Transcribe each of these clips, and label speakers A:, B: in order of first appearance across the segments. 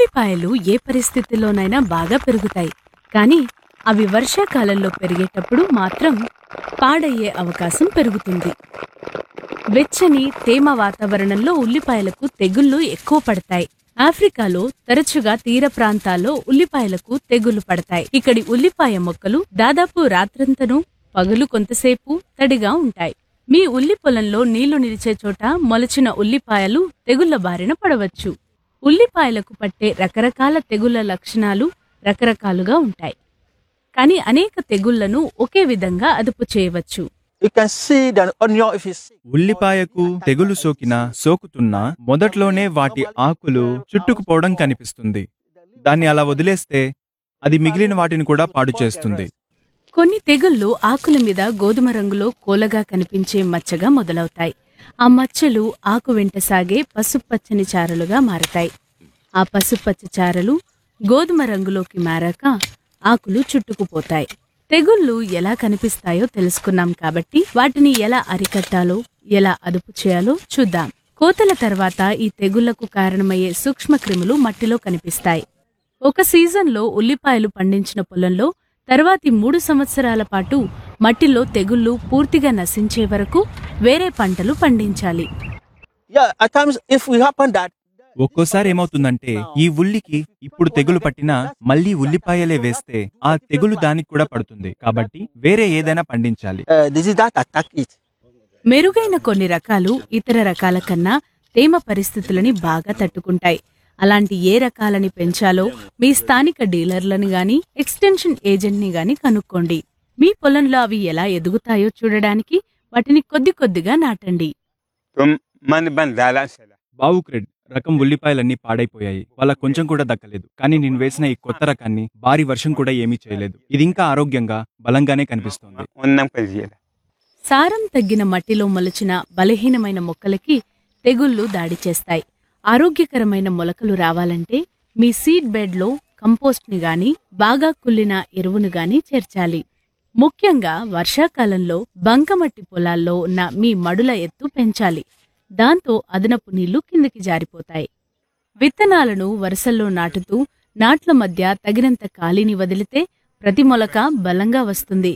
A: ఉల్లిపాయలు ఏ పరిస్థితిలోనైనా బాగా పెరుగుతాయి కానీ అవి వర్షాకాలంలో పెరిగేటప్పుడు మాత్రం పాడయ్యే అవకాశం పెరుగుతుంది వెచ్చని తేమ వాతావరణంలో ఉల్లిపాయలకు తెగుళ్లు ఎక్కువ పడతాయి ఆఫ్రికాలో తరచుగా తీర ప్రాంతాల్లో ఉల్లిపాయలకు తెగుళ్లు పడతాయి ఇక్కడి ఉల్లిపాయ మొక్కలు దాదాపు రాత్రంతను పగలు కొంతసేపు తడిగా ఉంటాయి మీ ఉల్లి పొలంలో నీళ్లు నిలిచే చోట మొలచిన ఉల్లిపాయలు తెగుళ్ల బారిన పడవచ్చు ఉల్లిపాయలకు పట్టే రకరకాల తెగుళ్ల లక్షణాలు రకరకాలుగా ఉంటాయి కానీ అనేక తెగుళ్లను ఒకే విధంగా అదుపు చేయవచ్చు
B: You can see the onion if it's sick.
C: ఉల్లిపాయకు తెగులు సోకిన సోకుతున్నా మొదట్లోనే వాటి ఆకులు చుట్టుకుపోవడం కనిపిస్తుంది దాన్ని అలా వదిలేస్తే అది మిగిలిన వాటిని కూడా పాడు చేస్తుంది
A: కొన్ని తెగుళ్లు ఆకుల మీద గోధుమ రంగులో కోలగా కనిపించే మచ్చగా మొదలవుతాయి ఆ మచ్చలు ఆకు వెంట సాగే పసుపచ్చని చారలుగా మారతాయి ఆ పసుపచ్చ చారలు గోధుమ రంగులోకి మారాక ఆకులు చుట్టుకుపోతాయి తెగుళ్లు ఎలా కనిపిస్తాయో తెలుసుకున్నాం కాబట్టి వాటిని ఎలా అరికట్టాలో ఎలా అదుపు చేయాలో చూద్దాం కోతల తర్వాత ఈ తెగుళ్లకు కారణమయ్యే సూక్ష్మక్రిములు మట్టిలో కనిపిస్తాయి ఒక సీజన్లో ఉల్లిపాయలు పండించిన పొలంలో తర్వాతి మూడు సంవత్సరాల పాటు మట్టిలో తెగుళ్లు పూర్తిగా నశించే వరకు వేరే పంటలు పండించాలి
B: Yeah, at times if we happen that
C: ఒక్కోసారి ఏమవుతుందంటే ఈ ఉల్లికి ఇప్పుడు తెగులు పట్టినా మళ్ళీ ఉల్లిపాయలే వేస్తే ఆ తెగులు దానికి కూడా పడుతుంది కాబట్టి వేరే ఏదైనా పండించాలి
B: uh, disease that attack it.
A: మెరుగైన కొన్ని రకాలు ఇతర రకాల కన్నా తేమ పరిస్థితులని బాగా తట్టుకుంటాయి అలాంటి ఏ రకాలని పెంచాలో మీ స్థానిక డీలర్లను గాని ఎక్స్టెన్షన్ ఏజెంట్ని గాని కనుక్కోండి మీ పొలంలో అవి ఎలా ఎదుగుతాయో చూడడానికి వాటిని కొద్ది కొద్దిగా నాటండి
D: tum man ban dala sala
C: బావుక్రెడ్ రకం ఉల్లిపాయలన్నీ పాడైపోయాయి వాళ్ళ కొంచెం కూడా దక్కలేదు కానీ నేను వేసిన ఈ కొత్త రకాన్ని భారీ వర్షం కూడా ఏమీ చేయలేదు ఇది ఇంకా ఆరోగ్యంగా బలంగానే కనిపిస్తోంది
D: onnam pajela
A: సారం తగ్గిన మట్టిలో మొలచిన బలహీనమైన మొక్కలకి తెగుళ్లు దాడి చేస్తాయి ఆరోగ్యకరమైన మొలకలు రావాలంటే మీ సీడ్ బెడ్లో కంపోస్ట్ని గాని బాగా కుళ్ళిన ఎరువును గాని చేర్చాలి ముఖ్యంగా వర్షాకాలంలో బంకమట్టి పొలాల్లో ఉన్న మీ మడుల ఎత్తు పెంచాలి దాంతో అదనపు నీళ్లు కిందకి జారిపోతాయి విత్తనాలను వరుసల్లో నాటుతూ నాట్ల మధ్య తగినంత ఖాళీని వదిలితే ప్రతి మొలక బలంగా వస్తుంది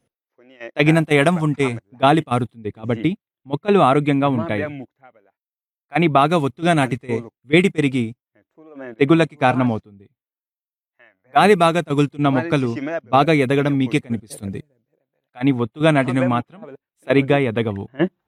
C: తగినంత ఎడం ఉంటే గాలి పారుతుంది కాబట్టి మొక్కలు ఆరోగ్యంగా ఉంటాయి కానీ బాగా ఒత్తుగా నాటితే వేడి పెరిగి తెగుళ్ళకి కారణమవుతుంది గాలి బాగా తగులుతున్న మొక్కలు బాగా ఎదగడం మీకే కనిపిస్తుంది కానీ ఒత్తుగా నాటినవి మాత్రం సరిగ్గా ఎదగవు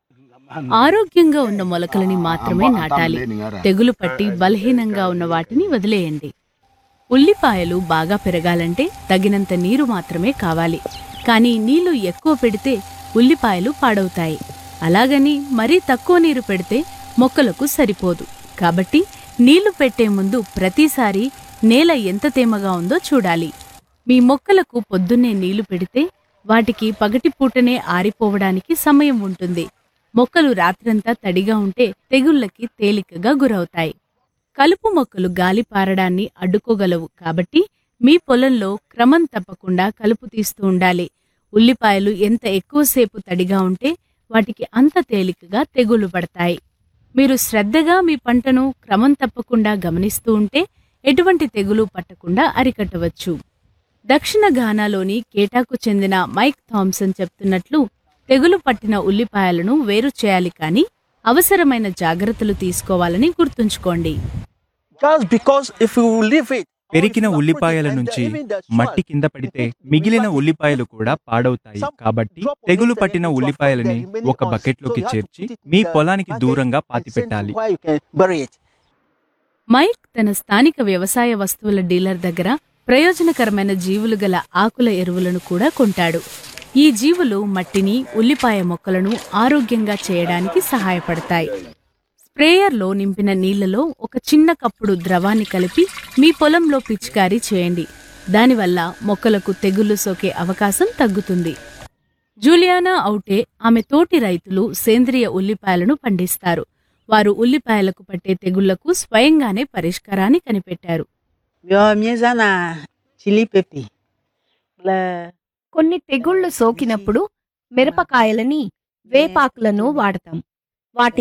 A: ఆరోగ్యంగా ఉన్న మొలకలని మాత్రమే నాటాలి తెగులు పట్టి బలహీనంగా ఉన్న వాటిని వదిలేయండి ఉల్లిపాయలు బాగా పెరగాలంటే తగినంత నీరు మాత్రమే కావాలి కానీ నీళ్లు ఎక్కువ పెడితే ఉల్లిపాయలు పాడవుతాయి అలాగని మరీ తక్కువ నీరు పెడితే మొక్కలకు సరిపోదు కాబట్టి నీళ్లు పెట్టే ముందు ప్రతిసారి నేల ఎంత తేమగా ఉందో చూడాలి మీ మొక్కలకు పొద్దున్నే నీళ్లు పెడితే వాటికి పగటిపూటనే ఆరిపోవడానికి సమయం ఉంటుంది మొక్కలు రాత్రంతా తడిగా ఉంటే తెగుళ్ళకి తేలికగా గురవుతాయి కలుపు మొక్కలు గాలి పారడాన్ని అడ్డుకోగలవు కాబట్టి మీ పొలంలో క్రమం తప్పకుండా కలుపు తీస్తూ ఉండాలి ఉల్లిపాయలు ఎంత ఎక్కువసేపు తడిగా ఉంటే వాటికి అంత తేలికగా తెగులు పడతాయి మీరు శ్రద్ధగా మీ పంటను క్రమం తప్పకుండా గమనిస్తూ ఉంటే ఎటువంటి తెగులు పట్టకుండా అరికట్టవచ్చు దక్షిణ ఘానాలోని కేటాకు చెందిన మైక్ థామ్సన్ చెప్తున్నట్లు తెగులు పట్టిన ఉల్లిపాయలను వేరు చేయాలి కానీ అవసరమైన జాగ్రత్తలు తీసుకోవాలని గుర్తుంచుకోండి
B: Just because if we will leave it,
C: పెరికిన ఉల్లిపాయల నుంచి మట్టి కింద పడితే మిగిలిన ఉల్లిపాయలు కూడా పాడవుతాయి కాబట్టి తెగులు పట్టిన ఉల్లిపాయలని ఒక బకెట్లోకి చేర్చి మీ పొలానికి దూరంగా పాతిపెట్టాలి
B: where you can bury it.
A: Mike తన స్థానిక వ్యవసాయ వస్తువుల డీలర్ దగ్గర ప్రయోజనకరమైన జీవులు గల ఆకుల ఎరువులను కూడా కొంటాడు ఈ జీవులు మట్టిని ఉల్లిపాయ మొక్కలను ఆరోగ్యంగా చేయడానికి సహాయపడతాయి స్ప్రేయర్లో నింపిన నీళ్లలో ఒక చిన్న కప్పుడు ద్రవాన్ని కలిపి మీ పొలంలో పిచికారీ చేయండి దానివల్ల మొక్కలకు తెగుళ్లు సోకే అవకాశం తగ్గుతుంది జూలియానా ఔటే ఆమె తోటి రైతులు సేంద్రియ ఉల్లిపాయలను పండిస్తారు వారు ఉల్లిపాయలకు పట్టే తెగుళ్లకు స్వయంగానే పరిష్కారాన్ని కనిపెట్టారు
E: Yo miezana chili pepe. La
F: కొన్ని తెగుళ్లు సోకినప్పుడు మిరపకాయలని వేపాకులను వాడతాం వాటి